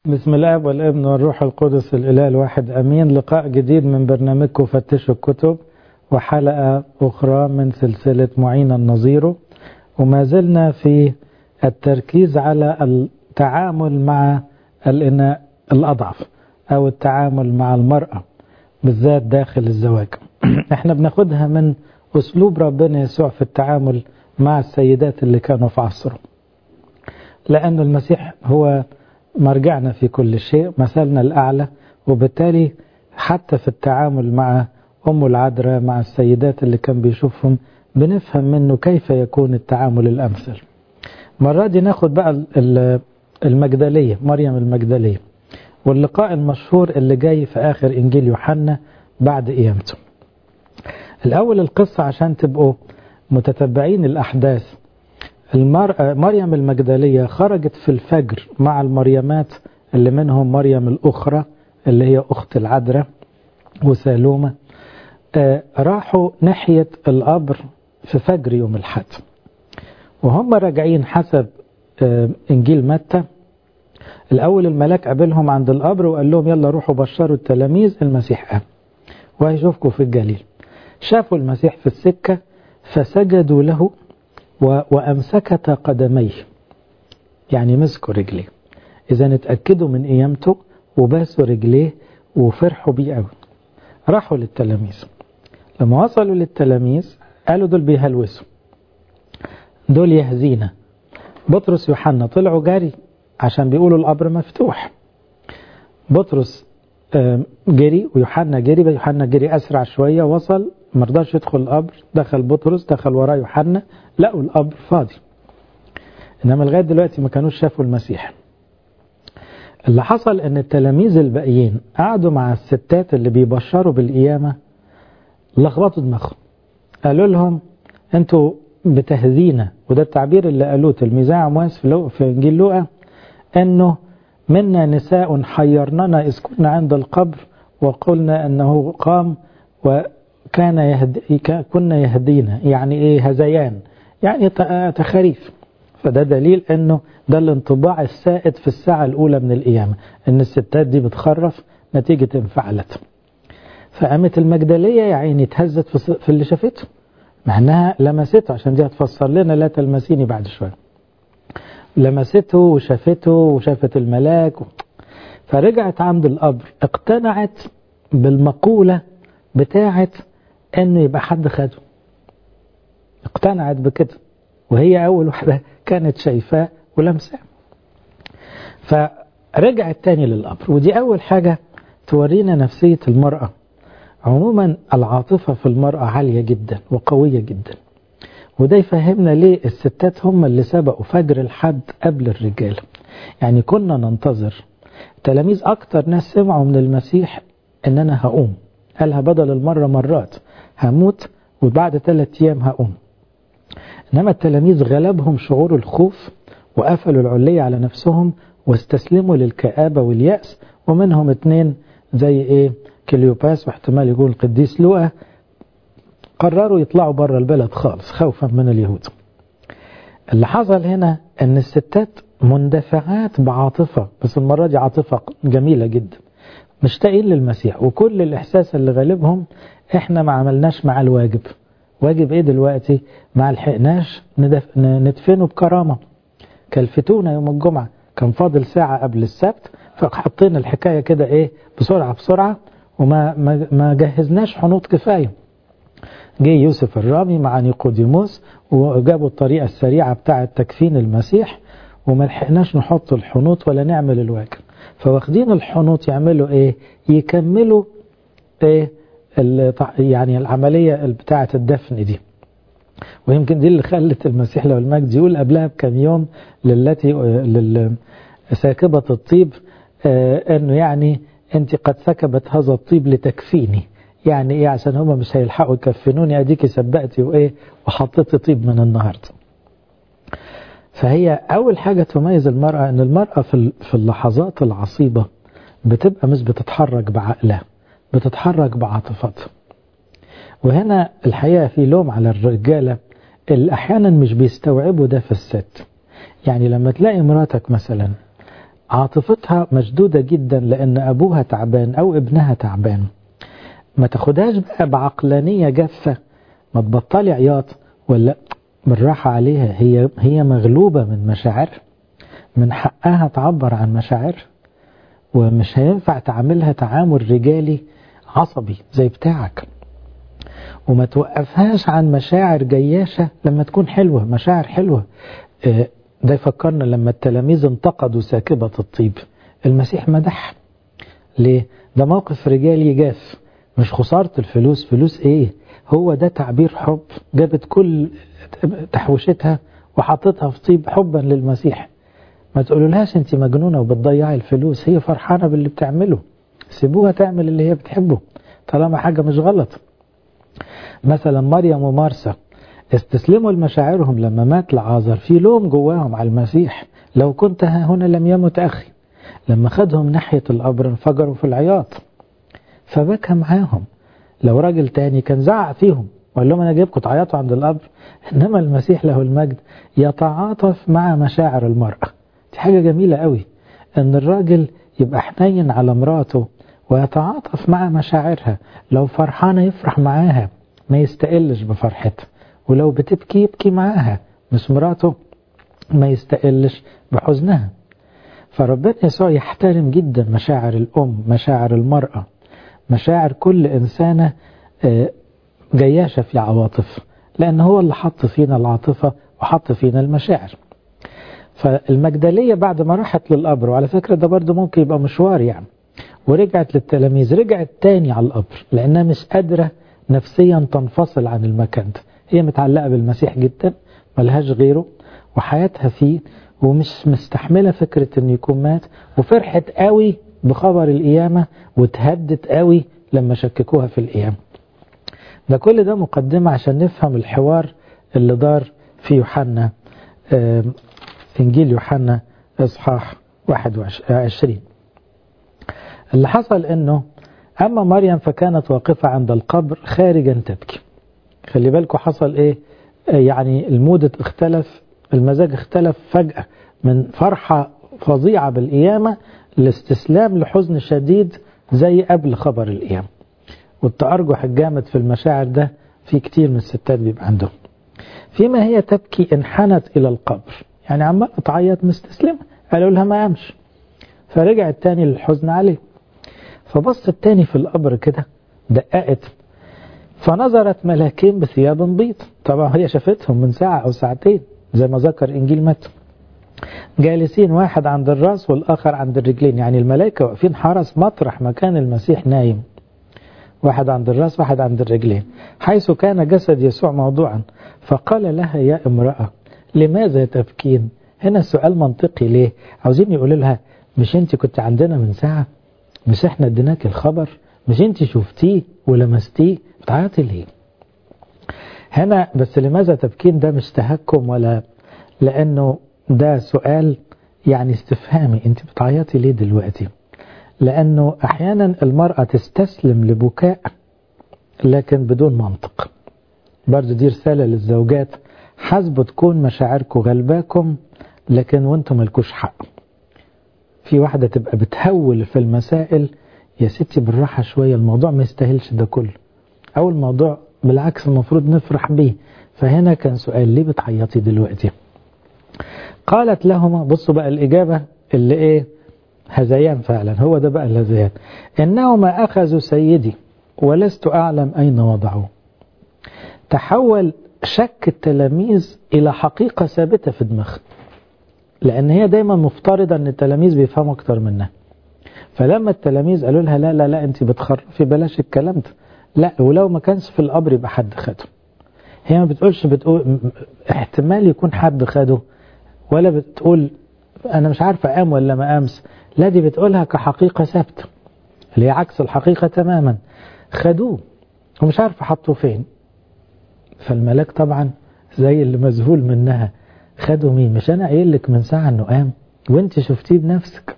بسم الله والابن والروح القدس الإله الواحد أمين لقاء جديد من برنامجكم فتشوا الكتب وحلقة أخرى من سلسلة معين النظير وما زلنا في التركيز على التعامل مع الإناء الأضعف أو التعامل مع المرأة بالذات داخل الزواج احنا بناخدها من أسلوب ربنا يسوع في التعامل مع السيدات اللي كانوا في عصره لأن المسيح هو مرجعنا في كل شيء مثلنا الأعلى وبالتالي حتى في التعامل مع أم العذراء مع السيدات اللي كان بيشوفهم بنفهم منه كيف يكون التعامل الأمثل مرة دي ناخد بقى المجدلية مريم المجدلية واللقاء المشهور اللي جاي في آخر إنجيل يوحنا بعد قيامته الأول القصة عشان تبقوا متتبعين الأحداث المرأة مريم المجدلية خرجت في الفجر مع المريمات اللي منهم مريم الأخرى اللي هي أخت العذراء وسالومة آه راحوا ناحية القبر في فجر يوم الحد وهم راجعين حسب آه إنجيل متى الأول الملاك قابلهم عند القبر وقال لهم يلا روحوا بشروا التلاميذ المسيح قام وهيشوفكم في الجليل شافوا المسيح في السكة فسجدوا له وأمسكت قدميه يعني مسكوا رجليه إذا اتأكدوا من قيامته وباسوا رجليه وفرحوا بيه قوي راحوا للتلاميذ لما وصلوا للتلاميذ قالوا دول بيهلوسوا دول يهزينا بطرس يوحنا طلعوا جري عشان بيقولوا القبر مفتوح بطرس جري ويوحنا جري يوحنا جري أسرع شوية وصل مرضاش يدخل القبر دخل بطرس دخل وراه يوحنا لقوا القبر فاضي إنما لغاية دلوقتي ما كانوش شافوا المسيح اللي حصل ان التلاميذ الباقيين قعدوا مع الستات اللي بيبشروا بالقيامة لخبطوا دماغهم قالوا لهم انتوا بتهذينا وده التعبير اللي قالوه تلميذي عمواس في, في انجيل لوقا انه منا نساء حيرننا اذ كنا عند القبر وقلنا انه قام وكان يهدي كنا يهدينا يعني ايه هذيان يعني تخاريف فده دليل انه ده الانطباع السائد في الساعة الاولى من القيامة ان الستات دي بتخرف نتيجة انفعالات فقامت المجدلية يا عيني اتهزت في اللي شافته مع انها لمسته عشان دي هتفسر لنا لا تلمسيني بعد شوية لمسته وشافته وشافت الملاك و... فرجعت عند القبر اقتنعت بالمقولة بتاعت انه يبقى حد خده اقتنعت بكده وهي اول واحدة كانت شايفاه ولمساه فرجعت تاني للقبر ودي اول حاجة تورينا نفسية المرأة عموما العاطفة في المرأة عالية جدا وقوية جدا وده يفهمنا ليه الستات هم اللي سبقوا فجر الحد قبل الرجال يعني كنا ننتظر تلاميذ أكتر ناس سمعوا من المسيح إن أنا هقوم قالها بدل المرة مرات هموت وبعد ثلاثة أيام هقوم إنما التلاميذ غلبهم شعور الخوف وقفلوا العلية على نفسهم واستسلموا للكآبة واليأس ومنهم اتنين زي إيه كليوباس واحتمال يقول القديس لوقا قرروا يطلعوا بره البلد خالص خوفا من اليهود اللي حصل هنا ان الستات مندفعات بعاطفة بس المرة دي عاطفة جميلة جدا مشتاقين للمسيح وكل الإحساس اللي غالبهم احنا ما عملناش مع الواجب واجب ايه دلوقتي ما لحقناش ندفنه بكرامة كلفتونا يوم الجمعة كان فاضل ساعة قبل السبت فحطينا الحكاية كده ايه بسرعة بسرعة وما ما, ما جهزناش حنوط كفاية جه يوسف الرامي مع نيقوديموس وجابوا الطريقة السريعة بتاعة تكفين المسيح وما لحقناش نحط الحنوط ولا نعمل الواجب فواخدين الحنوط يعملوا ايه يكملوا ايه يعني العملية بتاعة الدفن دي ويمكن دي اللي خلت المسيح لو المجد يقول قبلها بكم يوم للتي ساكبة الطيب اه انه يعني انت قد سكبت هذا الطيب لتكفيني يعني ايه عشان هما مش هيلحقوا يكفنوني اديكي سبقتي وايه وحطيتي طيب من النهارده فهي اول حاجه تميز المراه ان المراه في في اللحظات العصيبه بتبقى مش بتتحرك بعقلها بتتحرك بعاطفتها وهنا الحقيقه في لوم على الرجاله اللي احيانا مش بيستوعبوا ده في الست يعني لما تلاقي مراتك مثلا عاطفتها مشدودة جدا لأن أبوها تعبان أو ابنها تعبان ما تاخدهاش بقى بعقلانية جافة ما تبطلي عياط ولا بالراحة عليها هي هي مغلوبة من مشاعر من حقها تعبر عن مشاعر ومش هينفع تعاملها تعامل رجالي عصبي زي بتاعك وما توقفهاش عن مشاعر جياشة لما تكون حلوة مشاعر حلوة ده يفكرنا لما التلاميذ انتقدوا ساكبة الطيب المسيح مدح ليه ده موقف رجالي جاف مش خسارة الفلوس فلوس ايه هو ده تعبير حب جابت كل تحوشتها وحطتها في طيب حبا للمسيح ما تقولولهاش انت مجنونة وبتضيعي الفلوس هي فرحانة باللي بتعمله سيبوها تعمل اللي هي بتحبه طالما حاجة مش غلط مثلا مريم ومارسا استسلموا لمشاعرهم لما مات لعازر في لوم جواهم على المسيح لو كنت ها هنا لم يمت أخي لما خدهم ناحية القبر انفجروا في العياط فبكى معاهم لو راجل تاني كان زعق فيهم وقال لهم انا جايبكم تعيطوا عند القبر انما المسيح له المجد يتعاطف مع مشاعر المرأة دي حاجة جميلة قوي ان الراجل يبقى حنين على مراته ويتعاطف مع مشاعرها لو فرحانة يفرح معاها ما يستقلش بفرحتها ولو بتبكي يبكي معاها مش مراته ما يستقلش بحزنها فربنا يسوع يحترم جدا مشاعر الأم مشاعر المرأة مشاعر كل إنسانة جياشة في عواطف لأن هو اللي حط فينا العاطفة وحط فينا المشاعر فالمجدلية بعد ما راحت للقبر وعلى فكرة ده برضه ممكن يبقى مشوار يعني ورجعت للتلاميذ رجعت تاني على القبر لأنها مش قادرة نفسيا تنفصل عن المكان ده هي متعلقة بالمسيح جدا ملهاش غيره وحياتها فيه ومش مستحملة فكرة انه يكون مات وفرحت قوي بخبر القيامة وتهدت قوي لما شككوها في القيامة ده كل ده مقدمة عشان نفهم الحوار اللي دار في يوحنا إنجيل يوحنا إصحاح 21 اللي حصل إنه أما مريم فكانت واقفة عند القبر خارجا تبكي خلي بالكم حصل إيه يعني المود اختلف المزاج اختلف فجأة من فرحة فظيعة بالقيامة لاستسلام لحزن شديد زي قبل خبر القيامة والتأرجح الجامد في المشاعر ده في كتير من الستات بيبقى عندهم فيما هي تبكي انحنت إلى القبر يعني عمال تعيط مستسلمة قالوا لها ما قامش فرجعت تاني للحزن عليه فبصت تاني في القبر كده دققت فنظرت ملاكين بثياب بيض طبعا هي شافتهم من ساعة أو ساعتين زي ما ذكر إنجيل متى جالسين واحد عند الراس والآخر عند الرجلين يعني الملائكة واقفين حرس مطرح مكان المسيح نايم واحد عند الراس واحد عند الرجلين حيث كان جسد يسوع موضوعا فقال لها يا امرأة لماذا تبكين هنا السؤال منطقي ليه عاوزين يقول لها مش انت كنت عندنا من ساعة مش احنا اديناك الخبر مش انت شفتيه ولمستيه بتعيطي ليه هنا بس لماذا تبكين ده مش تهكم ولا لانه ده سؤال يعني استفهامي انت بتعيطي ليه دلوقتي لانه احيانا المرأة تستسلم لبكاء لكن بدون منطق برضه دي رسالة للزوجات حسب تكون مشاعركم غلباكم لكن وانتم ملكوش حق في واحدة تبقى بتهول في المسائل يا ستي بالراحة شوية الموضوع ما يستاهلش ده كله أو الموضوع بالعكس المفروض نفرح بيه فهنا كان سؤال ليه بتعيطي دلوقتي قالت لهما بصوا بقى الإجابة اللي إيه هذيان فعلا هو ده بقى الهذيان إنهما أخذوا سيدي ولست أعلم أين وضعوه تحول شك التلاميذ إلى حقيقة ثابتة في دماغهم لأن هي دايما مفترضة أن التلاميذ بيفهموا أكتر منها فلما التلاميذ قالوا لها لا لا لا أنت بتخرفي بلاش الكلام ده لا ولو ما كانش في القبر يبقى حد خده هي ما بتقولش بتقول احتمال يكون حد خده ولا بتقول أنا مش عارفة قام ولا ما قامش لا دي بتقولها كحقيقة ثابتة اللي هي عكس الحقيقة تماما خدوه ومش عارفة حطوه فين فالملاك طبعا زي اللي مذهول منها خدوا مين مش انا قايل لك من ساعه انه قام وانت شفتيه بنفسك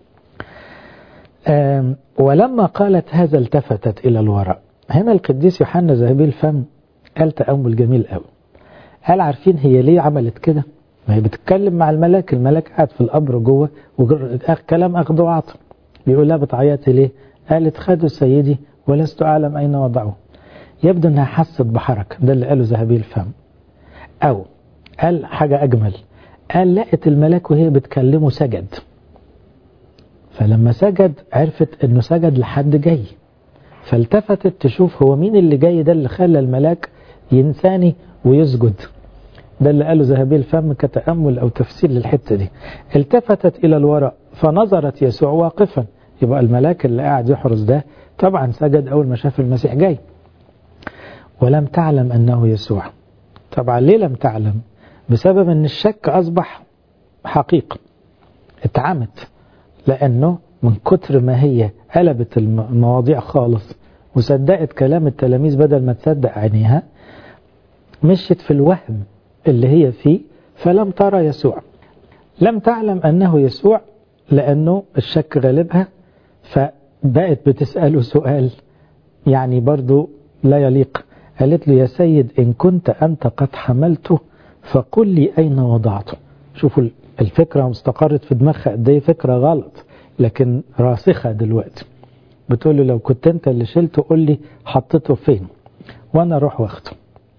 ولما قالت هذا التفتت الى الوراء هنا القديس يوحنا ذهبي الفم قال تامل جميل قوي قال عارفين هي ليه عملت كده ما هي بتتكلم مع الملاك الملاك قاعد في القبر جوه وكلام أخذ وعطى بيقول لها بتعيطي ليه قالت خدوا سيدي ولست أعلم أين وضعوه يبدو أنها حست بحركة ده اللي قاله ذهبي الفم أو قال حاجة أجمل قال لقت الملاك وهي بتكلمه سجد فلما سجد عرفت أنه سجد لحد جاي فالتفتت تشوف هو مين اللي جاي ده اللي خلى الملاك ينساني ويسجد ده اللي قاله ذهبي الفم كتأمل أو تفسير للحتة دي التفتت إلى الوراء فنظرت يسوع واقفا يبقى الملاك اللي قاعد يحرس ده طبعا سجد أول ما شاف المسيح جاي ولم تعلم أنه يسوع طبعا ليه لم تعلم بسبب أن الشك أصبح حقيقة اتعمت لأنه من كتر ما هي قلبت المواضيع خالص وصدقت كلام التلاميذ بدل ما تصدق عينيها مشيت في الوهم اللي هي فيه فلم ترى يسوع لم تعلم أنه يسوع لأنه الشك غالبها فبقت بتسأله سؤال يعني برضو لا يليق قالت له يا سيد إن كنت أنت قد حملته فقل لي أين وضعته شوفوا الفكرة مستقرت في دماغها قد ايه فكرة غلط لكن راسخة دلوقتي بتقول له لو كنت انت اللي شلته قول لي حطيته فين وانا اروح واخده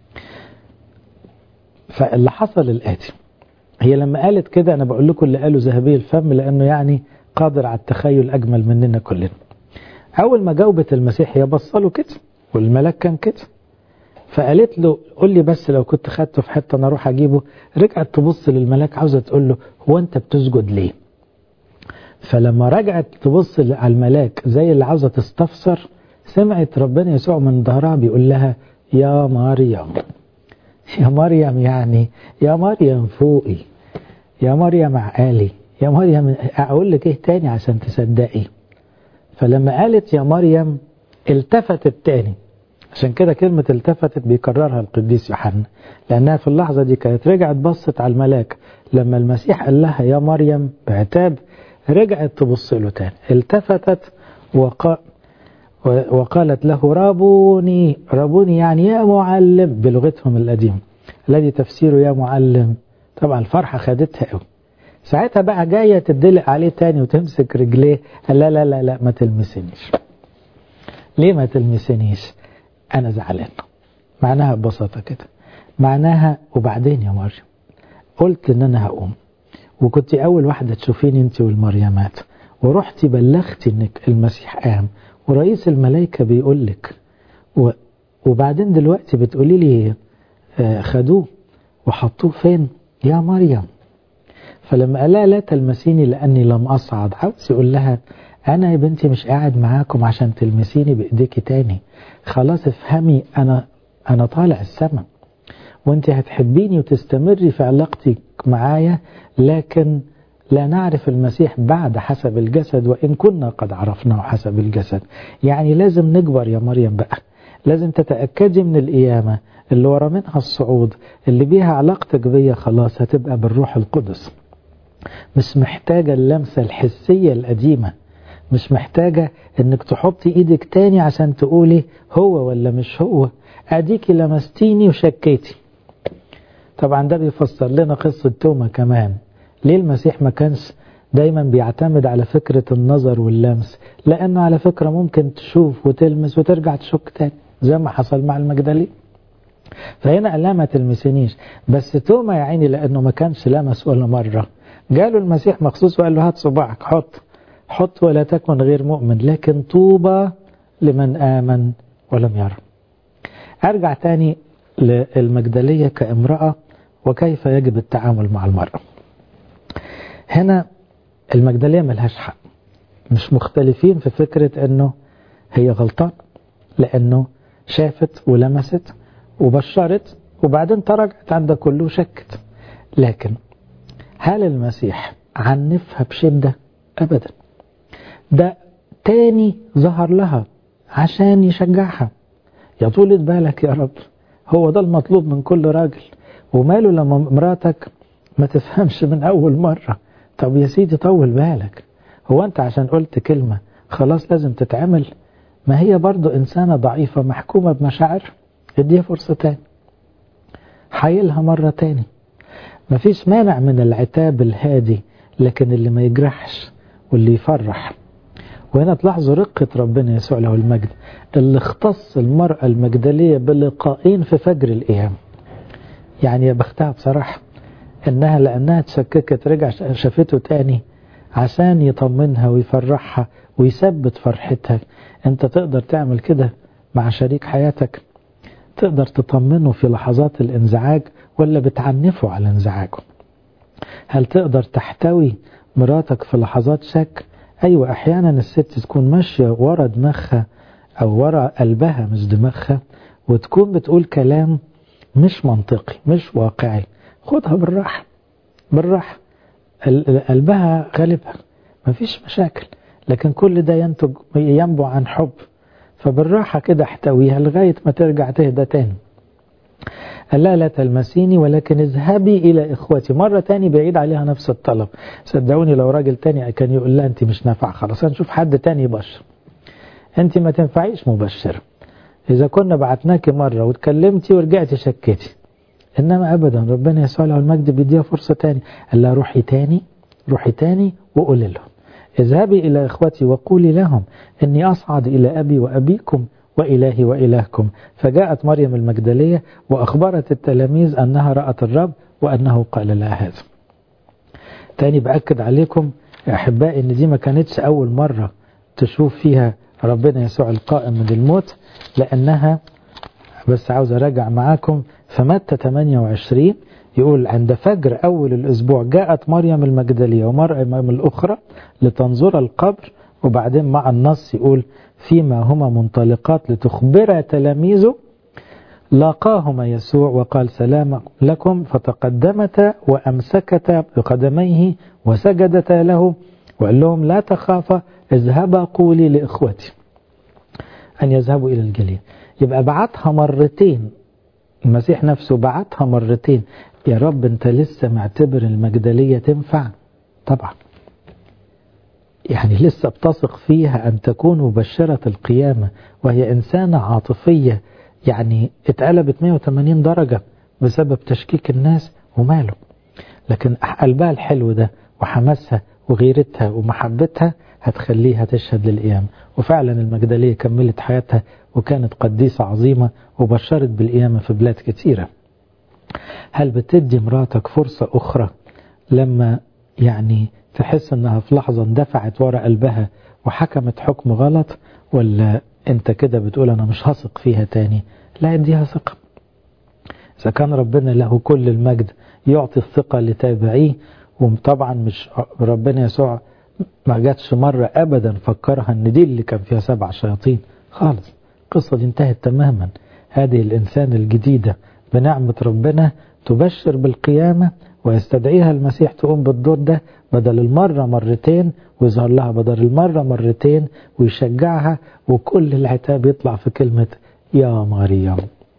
فاللي حصل الآتي هي لما قالت كده أنا بقول لكم اللي قالوا ذهبي الفم لأنه يعني قادر على التخيل أجمل مننا كلنا أول ما جاوبت المسيح هي بصله كده والملاك كان كده فقالت له قول لي بس لو كنت خدته في حتة أنا أروح أجيبه رجعت تبص للملاك عاوزة تقول له هو أنت بتسجد ليه فلما رجعت تبص على الملاك زي اللي عاوزة تستفسر سمعت ربنا يسوع من ظهرها بيقول لها يا مريم يا مريم يعني يا مريم فوقي يا مريم عقالي يا مريم أقول لك إيه تاني عشان تصدقي فلما قالت يا مريم التفتت تاني عشان كده كلمة التفتت بيكررها القديس يوحنا لأنها في اللحظة دي كانت رجعت بصت على الملاك لما المسيح قال لها يا مريم بعتاب رجعت تبص له تاني التفتت وقال وقالت له رابوني رابوني يعني يا معلم بلغتهم القديمة الذي تفسيره يا معلم طبعا الفرحة خدتها قوي ساعتها بقى جاية تدلق عليه تاني وتمسك رجليه قال لا لا لا لا ما تلمسنيش ليه ما تلمسنيش أنا زعلان معناها ببساطة كده معناها وبعدين يا مريم قلت إن أنا هقوم وكنت أول واحدة تشوفيني أنت والمريمات ورحتي بلغتي إنك المسيح قام ورئيس الملائكة بيقول لك و... وبعدين دلوقتي بتقولي لي آه خدوه وحطوه فين يا مريم فلما قال لها لا تلمسيني لأني لم أصعد عاوز يقول لها أنا يا بنتي مش قاعد معاكم عشان تلمسيني بإيديكي تاني خلاص افهمي أنا أنا طالع السما وانت هتحبيني وتستمري في علاقتك معايا لكن لا نعرف المسيح بعد حسب الجسد وإن كنا قد عرفناه حسب الجسد يعني لازم نكبر يا مريم بقى لازم تتأكدي من القيامة اللي ورا منها الصعود اللي بيها علاقتك بيا خلاص هتبقى بالروح القدس مش محتاجة اللمسة الحسية القديمة مش محتاجة انك تحطي ايدك تاني عشان تقولي هو ولا مش هو اديكي لمستيني وشكيتي طبعا ده بيفسر لنا قصة توما كمان ليه المسيح ما كانش دايما بيعتمد على فكرة النظر واللمس لأنه على فكرة ممكن تشوف وتلمس وترجع تشك تاني زي ما حصل مع المجدلين فهنا قال لها ما تلمسنيش بس توما يا عيني لأنه ما كانش لمس ولا مرة جاله المسيح مخصوص وقال له هات صباعك حط حط ولا تكن غير مؤمن لكن طوبى لمن آمن ولم يرى أرجع تاني للمجدلية كامرأة وكيف يجب التعامل مع المرأة هنا المجدلية ملهاش حق مش مختلفين في فكرة انه هي غلطان لانه شافت ولمست وبشرت وبعدين تراجعت عند كله شكت لكن هل المسيح عنفها بشدة ابدا ده تاني ظهر لها عشان يشجعها يا طولة بالك يا رب هو ده المطلوب من كل راجل وماله لما مراتك ما تفهمش من أول مرة طب يا سيدي طول بالك هو أنت عشان قلت كلمة خلاص لازم تتعمل ما هي برضو إنسانة ضعيفة محكومة بمشاعر اديها فرصة تاني حايلها مرة تاني مفيش مانع من العتاب الهادي لكن اللي ما يجرحش واللي يفرح وهنا تلاحظوا رقة ربنا يسوع له المجد اللي اختص المرأة المجدلية بلقائين في فجر القيام يعني يا بختها بصراحة انها لانها تشككت رجع شافته تاني عشان يطمنها ويفرحها ويثبت فرحتها انت تقدر تعمل كده مع شريك حياتك تقدر تطمنه في لحظات الانزعاج ولا بتعنفه على انزعاجه هل تقدر تحتوي مراتك في لحظات شك ايوه احيانا الست تكون ماشيه ورا دماغها او ورا قلبها مش دماغها وتكون بتقول كلام مش منطقي مش واقعي خدها بالراحه بالراحه قلبها غالبها مفيش مشاكل لكن كل ده ينتج ينبع عن حب فبالراحة كده احتويها لغاية ما ترجع تهدى تاني قال لا لا تلمسيني ولكن اذهبي إلى إخوتي مرة تاني بعيد عليها نفس الطلب صدقوني لو راجل تاني كان يقول لها أنت مش نافع خلاص هنشوف حد تاني يبشر أنت ما تنفعيش مبشرة إذا كنا بعتناكي مرة واتكلمتي ورجعتي شكيتي إنما أبدا ربنا يسوع له المجد بيديها فرصة تاني قال لها روحي تاني روحي تاني وقولي لهم اذهبي إلى إخوتي وقولي لهم إني أصعد إلى أبي وأبيكم وإلهي وإلهكم فجاءت مريم المجدلية وأخبرت التلاميذ أنها رأت الرب وأنه قال لها هذا تاني بأكد عليكم يا أحبائي إن دي ما كانتش أول مرة تشوف فيها ربنا يسوع القائم من الموت لأنها بس عاوز أراجع معاكم فمتى 28 يقول عند فجر أول الأسبوع جاءت مريم المجدلية ومريم الأخرى لتنظر القبر وبعدين مع النص يقول فيما هما منطلقات لتخبر تلاميذه لاقاهما يسوع وقال سلام لكم فتقدمتا وأمسكتا بقدميه وسجدتا له وقال لهم لا تخافا اذهبا قولي لإخوتي أن يذهبوا إلى الجليل يبقى بعتها مرتين المسيح نفسه بعتها مرتين يا رب انت لسه معتبر المجدلية تنفع طبعا يعني لسه بتثق فيها أن تكون مبشرة القيامة وهي إنسانة عاطفية يعني اتقلبت 180 درجة بسبب تشكيك الناس وماله لكن قلبها الحلو ده وحماسها وغيرتها ومحبتها هتخليها تشهد للقيامة وفعلا المجدلية كملت حياتها وكانت قديسة عظيمة وبشرت بالقيامة في بلاد كتيرة هل بتدي مراتك فرصة أخرى لما يعني تحس انها في لحظة اندفعت ورا قلبها وحكمت حكم غلط ولا انت كده بتقول انا مش هثق فيها تاني لا اديها ثقة اذا كان ربنا له كل المجد يعطي الثقة لتابعيه وطبعا مش ربنا يسوع ما جاتش مرة ابدا فكرها ان دي اللي كان فيها سبع شياطين خالص القصة دي انتهت تماما هذه الانسان الجديدة بنعمة ربنا تبشر بالقيامة ويستدعيها المسيح تقوم بالدور ده بدل المرة مرتين ويظهر لها بدل المرة مرتين ويشجعها وكل العتاب يطلع في كلمة يا مريم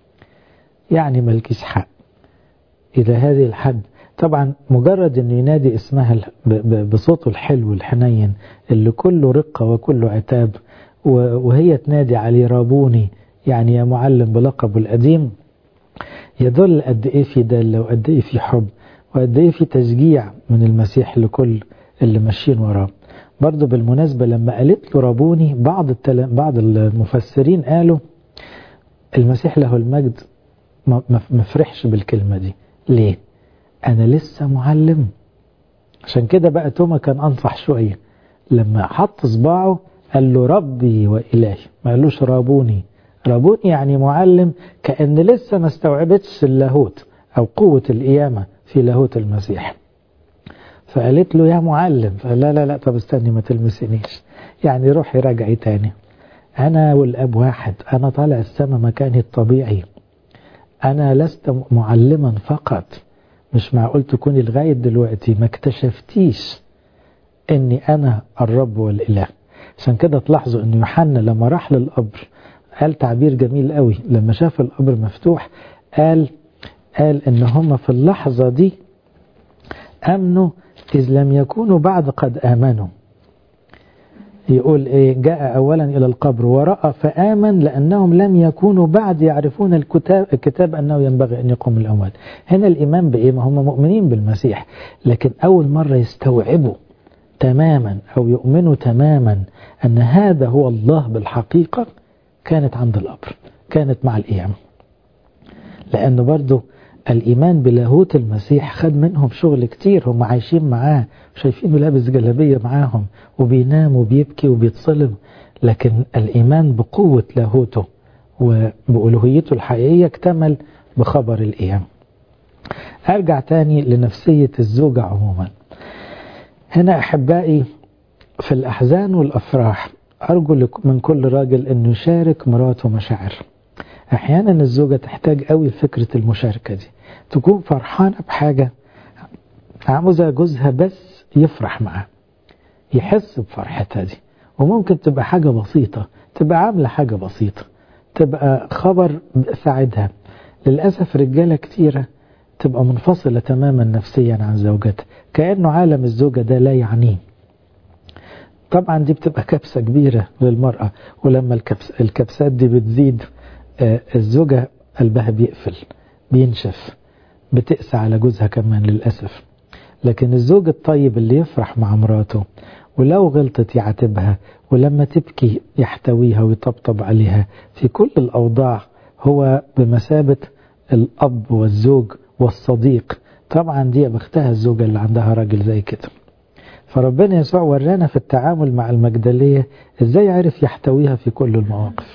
يعني ملكيش حق إلى هذه الحد طبعا مجرد أن ينادي اسمها بصوته الحلو الحنين اللي كله رقة وكله عتاب وهي تنادي عليه رابوني يعني يا معلم بلقبه القديم يدل قد ايه في دالة وقد ايه في حب وقد ايه في تشجيع من المسيح لكل اللي ماشيين وراه برضه بالمناسبة لما قالت له رابوني بعض التل... بعض المفسرين قالوا المسيح له المجد ما فرحش بالكلمة دي ليه انا لسه معلم عشان كده بقى توما كان انصح شوية لما حط صباعه قال له ربي وإلهي ما قالوش رابوني رابوني يعني معلم كأن لسه ما استوعبتش اللاهوت أو قوة القيامة في لاهوت المسيح فقالت له يا معلم فقال لا لا لا طب استني ما تلمسنيش يعني روحي راجعي تاني أنا والأب واحد أنا طالع السما مكاني الطبيعي أنا لست معلما فقط مش معقول تكوني لغاية دلوقتي ما اكتشفتيش اني انا الرب والاله عشان كده تلاحظوا ان يوحنا لما راح للقبر قال تعبير جميل قوي لما شاف القبر مفتوح قال قال ان هم في اللحظة دي امنوا اذ لم يكونوا بعد قد امنوا يقول إيه جاء أولا إلى القبر ورأى فآمن لأنهم لم يكونوا بعد يعرفون الكتاب, الكتاب أنه ينبغي أن يقوم الأموات هنا الإيمان بإيه ما هم مؤمنين بالمسيح لكن أول مرة يستوعبوا تماما أو يؤمنوا تماما أن هذا هو الله بالحقيقة كانت عند القبر كانت مع القيامة لأنه برضو الإيمان بلاهوت المسيح خد منهم شغل كتير هم عايشين معاه شايفينه لابس جلابية معاهم وبينام وبيبكي وبيتصلب لكن الإيمان بقوة لاهوته وبألوهيته الحقيقية اكتمل بخبر القيامة أرجع تاني لنفسية الزوجة عموما هنا أحبائي في الأحزان والأفراح أرجو من كل راجل أنه يشارك مراته مشاعر أحيانا الزوجة تحتاج قوي فكرة المشاركة دي تكون فرحانة بحاجة عاوزة جوزها بس يفرح معاه يحس بفرحتها دي وممكن تبقى حاجة بسيطة تبقى عاملة حاجة بسيطة تبقى خبر ساعدها للأسف رجالة كتيرة تبقى منفصلة تماما نفسيا عن زوجتها كأنه عالم الزوجة ده لا يعنيه طبعا دي بتبقى كبسة كبيرة للمرأة ولما الكبس الكبسات دي بتزيد الزوجة قلبها بيقفل بينشف بتقسى على جوزها كمان للأسف لكن الزوج الطيب اللي يفرح مع مراته ولو غلطت يعاتبها ولما تبكي يحتويها ويطبطب عليها في كل الأوضاع هو بمثابة الأب والزوج والصديق طبعا دي بختها الزوجة اللي عندها راجل زي كده فربنا يسوع ورانا في التعامل مع المجدلية ازاي عرف يحتويها في كل المواقف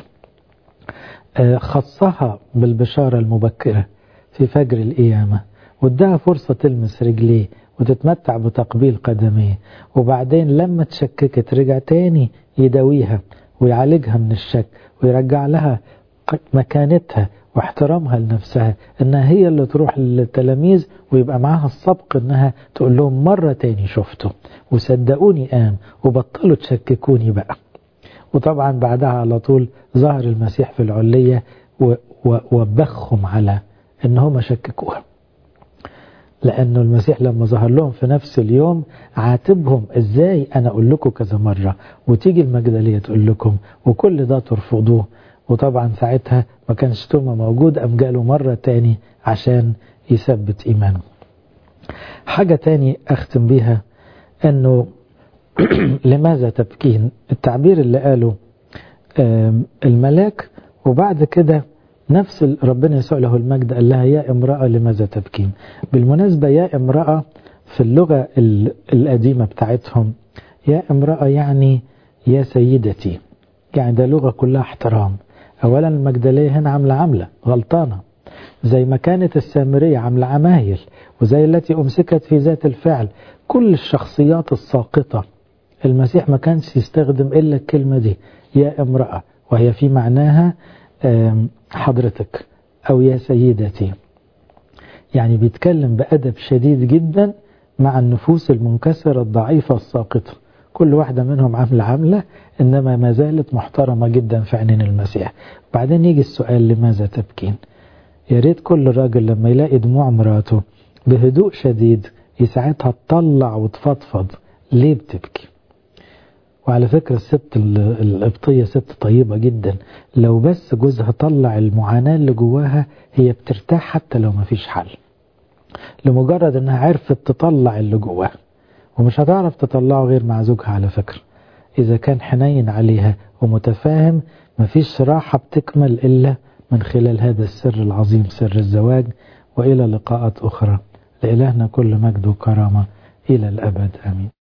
خصها بالبشارة المبكرة في فجر القيامة وادها فرصة تلمس رجليه وتتمتع بتقبيل قدميه وبعدين لما تشككت رجع تاني يداويها ويعالجها من الشك ويرجع لها مكانتها واحترامها لنفسها انها هي اللي تروح للتلاميذ ويبقى معاها السبق انها تقول لهم مرة تاني شفته وصدقوني قام وبطلوا تشككوني بقى وطبعا بعدها على طول ظهر المسيح في العلية وبخهم على ان هم شككوها لأنه المسيح لما ظهر لهم في نفس اليوم عاتبهم ازاي أنا أقول لكم كذا مرة وتيجي المجدلية تقول لكم وكل ده ترفضوه وطبعا ساعتها ما كانش توما موجود أم جاله مرة تاني عشان يثبت إيمانه حاجة تاني أختم بيها أنه لماذا تبكين التعبير اللي قاله الملاك وبعد كده نفس ربنا يسوع له المجد قال لها يا امرأة لماذا تبكين بالمناسبة يا امرأة في اللغة القديمة بتاعتهم يا امرأة يعني يا سيدتي يعني ده لغة كلها احترام اولا المجدلية هنا عاملة عاملة غلطانة زي ما كانت السامرية عاملة عمايل وزي التي أمسكت في ذات الفعل كل الشخصيات الساقطة المسيح ما كانش يستخدم إلا الكلمة دي يا امرأة وهي في معناها حضرتك أو يا سيدتي يعني بيتكلم بأدب شديد جدا مع النفوس المنكسرة الضعيفة الساقطة كل واحدة منهم عاملة عاملة إنما ما زالت محترمة جدا في عينين المسيح بعدين يجي السؤال لماذا تبكين يا ريت كل راجل لما يلاقي دموع مراته بهدوء شديد يساعدها تطلع وتفضفض ليه بتبكي وعلى فكرة الست القبطية ست طيبة جدا لو بس جوزها طلع المعاناة اللي جواها هي بترتاح حتى لو ما فيش حل لمجرد انها عرفت تطلع اللي جواها ومش هتعرف تطلعه غير مع زوجها على فكرة إذا كان حنين عليها ومتفاهم مفيش راحة بتكمل إلا من خلال هذا السر العظيم سر الزواج وإلى لقاءات أخرى لإلهنا كل مجد وكرامة إلى الأبد آمين